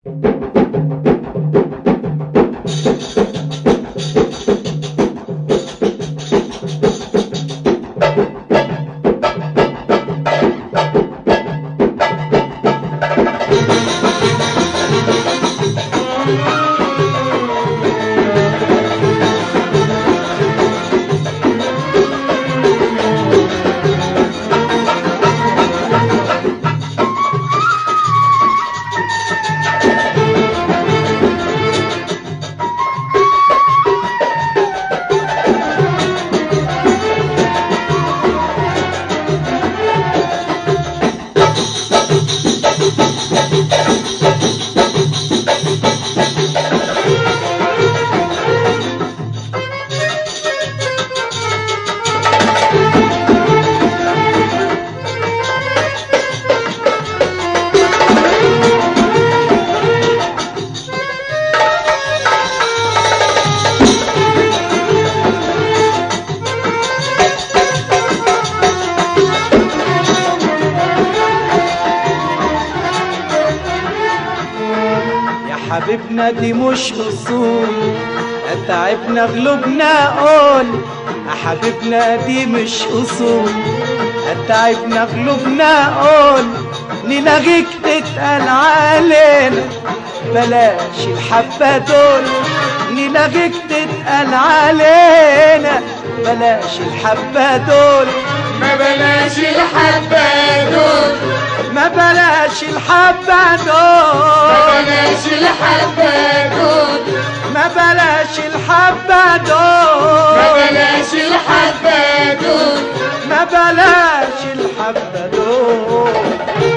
يا حبيبنا دي مش اصول اتعبنا قلوبنا قول يا حبيبنا دي مش اصول اتعبنا قلوبنا قول نلاقيك تتقل علينا بلاش الحبة دول نلاقيك تتقل علينا بلاش الحبة دول ما بلاش الحبة دول ما بلاش الحبة ما دول بلاش الحبة دول ما بلاش الحبة ما دول بلاش الحبة دول ما بلاش الحبة دول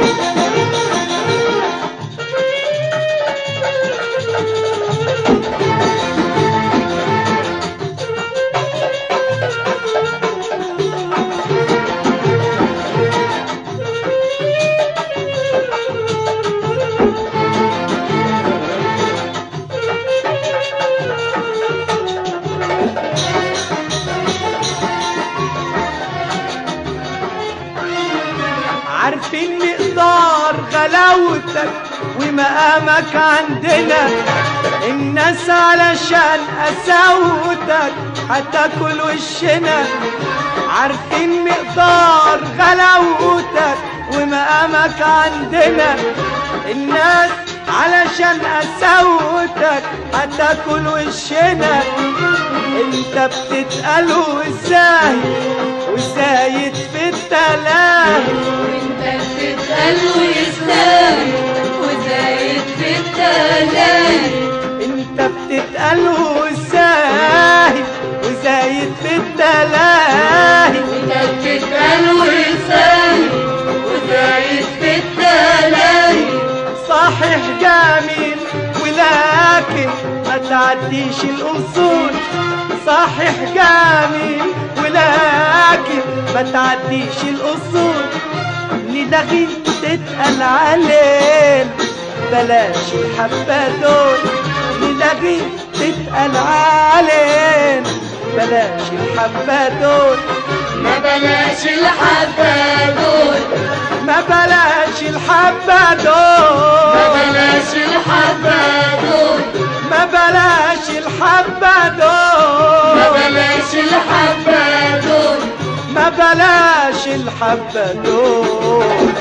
عارفين مقدار غلاوتك ومقامك عندنا الناس علشان قساوتك هتاكل وشنا عارفين مقدار غلاوتك ومقامك عندنا الناس علشان قساوتك هتاكل وشنا انت بتتقلوا ازاي وزايد في التلاهي وانت بتتقل ويستاهل وزايد في التلاهي انت بتتقلوا ازاي وزايد في التلاهي وانت بتتقل ويستاهل وزايد في التلاهي صحيح جميل ولكن ما تعديش الاصول صحيح جميل ولكن ما تعديش الاصول نلاقي تتقل علينا بلاش الحبة دول نلاقي تتقل علينا بلاش الحبة دول ما بلاش الحبة دول ما بلاش الحبة ما دول بلاش الحبة دول ما بلاش الحبة ما دول بلاش الحبة دول ما بلاش الحبة دول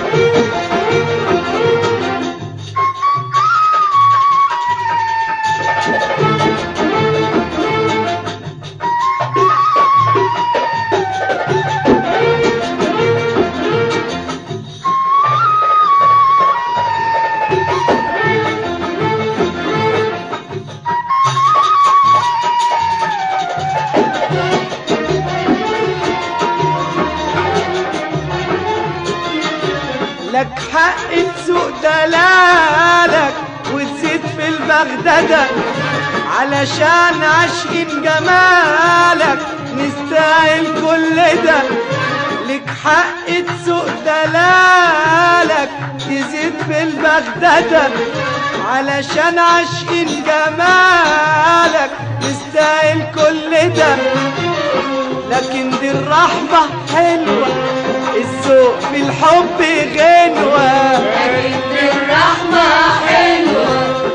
لك حق تسوق دلالك وتزيد في البغدادة علشان عشقين جمالك نستاهل كل ده لك حق تسوق دلالك تزيد في البغدادة علشان عشقين جمالك نستاهل كل ده لكن دي الرحمة حلوة الذوق في الحب غنوة لكن الرحمة حلوة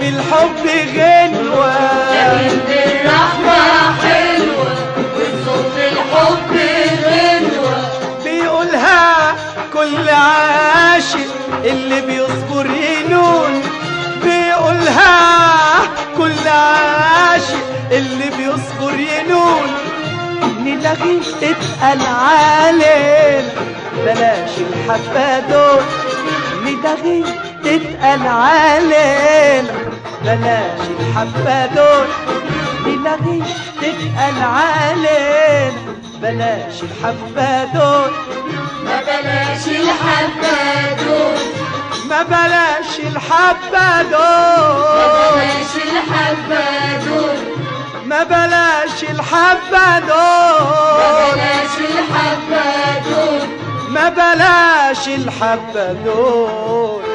في الحب غنوة لكن الرحمة حلوة والصوت الحب غنوة بيقولها كل عاشق اللي بيصبر ينون بيقولها كل عاشق اللي بيصبر ينون نلغي اتقل علينا بلاش الحبة دول نلغي اتقل علينا بلاش الحبة دول نلغي تتقل علينا بلاش الحبة دول ما بلاش الحبة دول ما بلاش الحبة ما دول بلاش الحبة دول ما بلاش الحبة ما دول بلاش الحبة دول ما بلاش الحبة دول